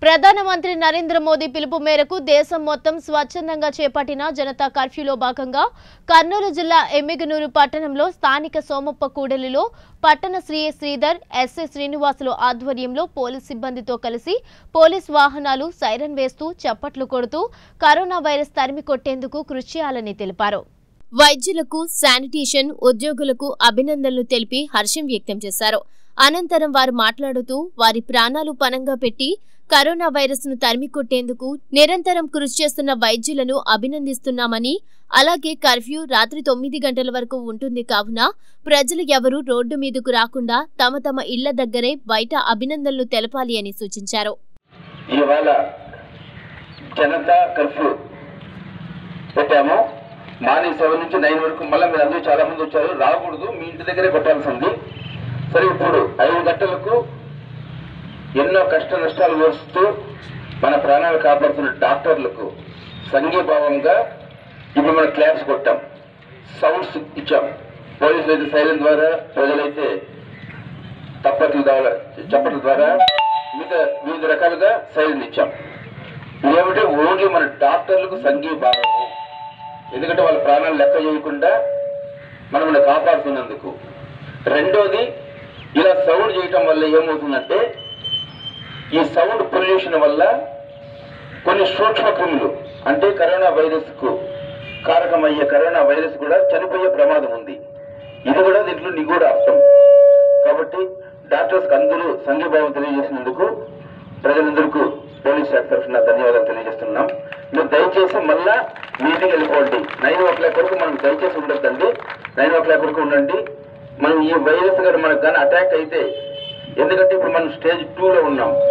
ప్రధానమంత్రి నరేంద్ర మోదీ పిలుపు మేరకు దేశం మొత్తం స్వచ్ఛందంగా చేపట్టిన జనతా కర్ఫ్యూలో భాగంగా కర్నూలు జిల్లా ఎమ్మిగనూరు పట్టణంలో స్థానిక సోమప్ప కూడలిలో పట్టణ శ్రీ శ్రీధర్ ఎస్ఏ శ్రీనివాసులు ఆధ్వర్యంలో పోలీస్ సిబ్బందితో కలిసి పోలీస్ వాహనాలు సైరన్ వేస్తూ చప్పట్లు కొడుతూ కరోనా వైరస్ తరిమి కొట్టేందుకు కృషి చేయాలని తెలిపారు వైద్యులకు శానిటేషన్ ఉద్యోగులకు అభినందనలు తెలిపి హర్షం వ్యక్తం చేశారు అనంతరం వారు మాట్లాడుతూ వారి ప్రాణాలు పనంగా పెట్టి కరోనా వైరస్ ను తరిమి కొట్టేందుకు నిరంతరం కృషి చేస్తున్న వైద్యులను అభినందిస్తున్నామని అలాగే కర్ఫ్యూ రాత్రి తొమ్మిది గంటల వరకు ఉంటుంది కావున ప్రజలు ఎవరూ రోడ్డు మీదకు రాకుండా తమ తమ ఇళ్ల దగ్గరే బయట అభినందనలు తెలపాలి అని సూచించారు ఇవాళ జనతా కర్ఫ్యూ పెట్టాము మార్నింగ్ సెవెన్ నుంచి నైన్ వరకు మళ్ళీ మీరు అందరూ చాలా మంది వచ్చారు రాకూడదు మీ ఇంటి దగ్గరే కొట్టాల్సి ఉంది సరే ఇప్పుడు ఐదు గంటలకు ఎన్నో కష్ట నష్టాలు మోస్తూ మన ప్రాణాలు కాపాడుతున్న డాక్టర్లకు సంఘీభావంగా ఇప్పుడు మనం క్లాప్స్ కొట్టాం సౌండ్స్ ఇచ్చాం పోలీసులు అయితే సైలెంట్ ద్వారా ప్రజలైతే తప్పట్ల ద్వారా చప్పట్ల ద్వారా వివిధ వివిధ రకాలుగా సైలెంట్ ఇచ్చాం ఇదేమిటంటే ఓన్లీ మన డాక్టర్లకు సంఘీభావము ఎందుకంటే వాళ్ళ ప్రాణాలు లెక్క చేయకుండా మనల్ని కాపాడుతున్నందుకు రెండోది ఇలా సౌండ్ చేయటం వల్ల ఏమవుతుందంటే ఈ సౌండ్ పొల్యూషన్ వల్ల కొన్ని సూక్ష్మ క్రిములు అంటే కరోనా వైరస్ కు కారకమయ్యే కరోనా వైరస్ కూడా చనిపోయే ప్రమాదం ఉంది ఇది కూడా దీంట్లో నిగూఢ అర్థం కాబట్టి డాక్టర్స్ అందరూ సంఘీభావం తెలియజేసినందుకు ప్రజలందరికీ పోలీస్ శాఖ తరఫున ధన్యవాదాలు తెలియజేస్తున్నాం మీరు దయచేసి మళ్ళా మీటింగ్ వెళ్ళిపోండి నైన్ ఓ క్లాక్ వరకు మనం దయచేసి ఉండొద్దండి నైన్ ఓ క్లాక్ వరకు ఉండండి మనం ఈ వైరస్ గారు మనకు కానీ అటాక్ అయితే ఎందుకంటే ఇప్పుడు మనం స్టేజ్ టూలో ఉన్నాం